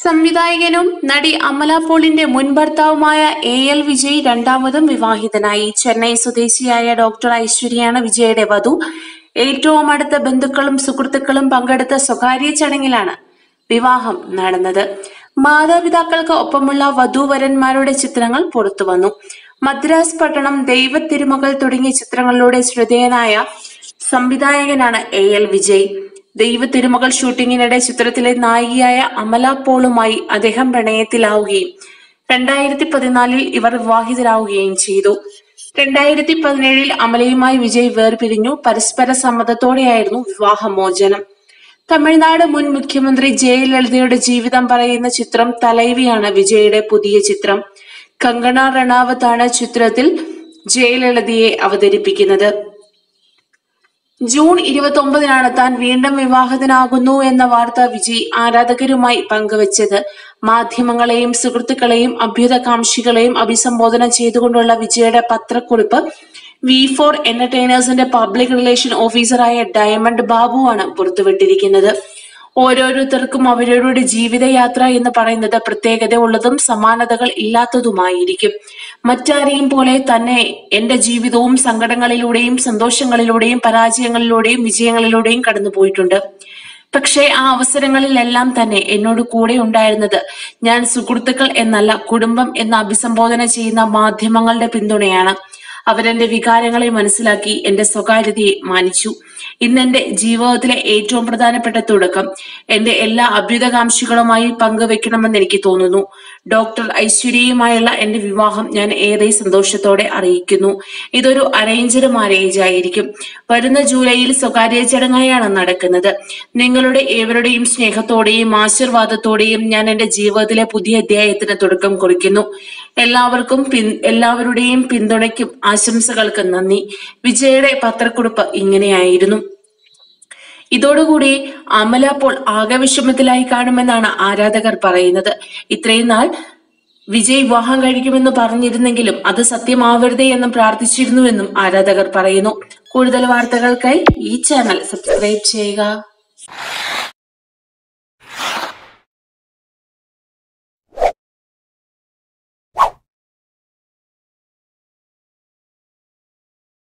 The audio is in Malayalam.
സംവിധായകനും നടി അമല പോളിന്റെ മുൻ ഭർത്താവുമായ എ എൽ വിജയ് രണ്ടാമതും വിവാഹിതനായി ചെന്നൈ സ്വദേശിയായ ഡോക്ടർ ഐശ്വര്യയാണ് വിജയുടെ വധു ഏറ്റവും അടുത്ത ബന്ധുക്കളും സുഹൃത്തുക്കളും പങ്കെടുത്ത സ്വകാര്യ ചടങ്ങിലാണ് വിവാഹം നടന്നത് മാതാപിതാക്കൾക്ക് ഒപ്പമുള്ള വധൂവരന്മാരുടെ ചിത്രങ്ങൾ പുറത്തുവന്നു മദ്രാസ് പട്ടണം ദൈവ തിരുമകൾ തുടങ്ങിയ ചിത്രങ്ങളിലൂടെ ശ്രദ്ധേയനായ സംവിധായകനാണ് എ എൽ വിജയ് ദൈവ തിരുമകൾ ഷൂട്ടിങ്ങിനിടെ ചിത്രത്തിലെ നായികയായ അമല പോളുമായി അദ്ദേഹം പ്രണയത്തിലാവുകയും രണ്ടായിരത്തി പതിനാലിൽ ഇവർ വിവാഹിതരാവുകയും ചെയ്തു രണ്ടായിരത്തി പതിനേഴിൽ അമലയുമായി വിജയ് വേർപിരിഞ്ഞു പരസ്പര സമ്മതത്തോടെയായിരുന്നു വിവാഹമോചനം തമിഴ്നാട് മുൻ മുഖ്യമന്ത്രി ജയലളിതയുടെ ജീവിതം പറയുന്ന ചിത്രം തലൈവിയാണ് വിജയുടെ പുതിയ ചിത്രം കങ്കണ റണാവത്താണ് ചിത്രത്തിൽ ജയലളിതയെ അവതരിപ്പിക്കുന്നത് ജൂൺ ഇരുപത്തി ഒമ്പതിനാണ് താൻ വീണ്ടും വിവാഹിതനാകുന്നു എന്ന വാർത്ത വിജയ് ആരാധകരുമായി പങ്കുവച്ചത് മാധ്യമങ്ങളെയും സുഹൃത്തുക്കളെയും അഭ്യുതകാംക്ഷികളെയും അഭിസംബോധന ചെയ്തുകൊണ്ടുള്ള വിജയുടെ പത്രക്കുറിപ്പ് വി ഫോർ എന്റർടൈനേഴ്സിന്റെ പബ്ലിക് റിലേഷൻ ഓഫീസറായ ഡയമണ്ട് ബാബുവാണ് പുറത്തുവിട്ടിരിക്കുന്നത് ഓരോരുത്തർക്കും അവരവരുടെ ജീവിതയാത്ര എന്ന് പറയുന്നത് പ്രത്യേകത ഉള്ളതും സമാനതകൾ ഇല്ലാത്തതുമായിരിക്കും മറ്റാരെയും പോലെ തന്നെ എന്റെ ജീവിതവും സങ്കടങ്ങളിലൂടെയും സന്തോഷങ്ങളിലൂടെയും പരാജയങ്ങളിലൂടെയും വിജയങ്ങളിലൂടെയും കടന്നുപോയിട്ടുണ്ട് പക്ഷേ ആ അവസരങ്ങളിലെല്ലാം തന്നെ എന്നോട് കൂടെ ഉണ്ടായിരുന്നത് ഞാൻ സുഹൃത്തുക്കൾ എന്നല്ല കുടുംബം എന്ന് അഭിസംബോധന ചെയ്യുന്ന മാധ്യമങ്ങളുടെ പിന്തുണയാണ് അവരെന്റെ വികാരങ്ങളെ മനസ്സിലാക്കി എന്റെ സ്വകാര്യതയെ മാനിച്ചു ഇന്ന് എന്റെ ജീവിതത്തിലെ ഏറ്റവും പ്രധാനപ്പെട്ട തുടക്കം എന്റെ എല്ലാ അഭ്യുതകാംക്ഷികളുമായി പങ്കുവെക്കണമെന്ന് എനിക്ക് തോന്നുന്നു ഡോക്ടർ ഐശ്വര്യയുമായുള്ള എന്റെ വിവാഹം ഞാൻ ഏറെ സന്തോഷത്തോടെ അറിയിക്കുന്നു ഇതൊരു അറേഞ്ച്ഡ് മാരേജ് ആയിരിക്കും വരുന്ന ജൂലൈയിൽ സ്വകാര്യ ചടങ്ങായാണ് നടക്കുന്നത് നിങ്ങളുടെ ഏവരുടെയും സ്നേഹത്തോടെയും ആശീർവാദത്തോടെയും ഞാൻ എന്റെ ജീവിതത്തിലെ പുതിയ അധ്യായത്തിന് തുടക്കം കുറിക്കുന്നു എല്ലാവർക്കും പിൻ എല്ലാവരുടെയും പിന്തുണയ്ക്കും ആശംസകൾക്കും നന്ദി വിജയുടെ പത്രക്കുറിപ്പ് ഇങ്ങനെയായിരുന്നു ഇതോടുകൂടി അമല പോൾ ആകെ വിഷമത്തിലായി കാണുമെന്നാണ് ആരാധകർ പറയുന്നത് ഇത്രയും നാൾ വിജയ് വിവാഹം കഴിക്കുമെന്ന് പറഞ്ഞിരുന്നെങ്കിലും അത് സത്യമാവരുതേ എന്നും പ്രാർത്ഥിച്ചിരുന്നുവെന്നും ആരാധകർ പറയുന്നു കൂടുതൽ വാർത്തകൾക്കായി ഈ ചാനൽ സബ്സ്ക്രൈബ് ചെയ്യുക